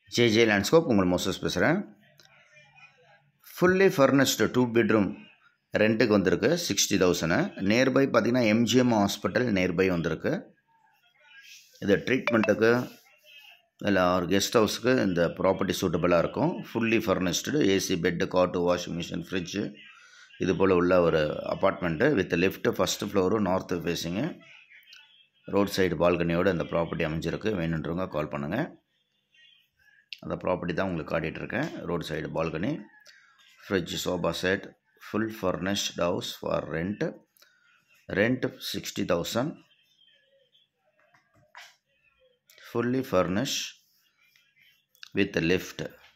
JJ landscape உங்கள் Moses பேசுகிறேன் fully furnished two bedroom ரெண்ட்டுக்கு வந்திருக்கு சிக்ஸ்டி தௌசண்ட் நியர்பை பார்த்தீங்கன்னா எம்ஜிஎம் ஹாஸ்பிட்டல் நியர்பை வந்திருக்கு இது ட்ரீட்மெண்ட்டுக்கு இல்லை ஒரு கெஸ்ட் ஹவுஸுக்கு இந்த ப்ராப்பர்ட்டி சூட்டபுளாக இருக்கும் fully furnished AC bed cot washing machine fridge இது போல் உள்ள ஒரு apartment with lift first floor north facing road side பால்கனியோடு இந்த ப்ராப்பர்ட்டி அமைஞ்சிருக்கு வேணுன்றவங்க கால் பண்ணுங்கள் அந்த ப்ராப்பர்ட்டி தான் உங்களுக்கு காட்டிகிட்ருக்கேன் road side balcony fridge sofa set full furnished house for rent rent sixty thousand fully furnish with lift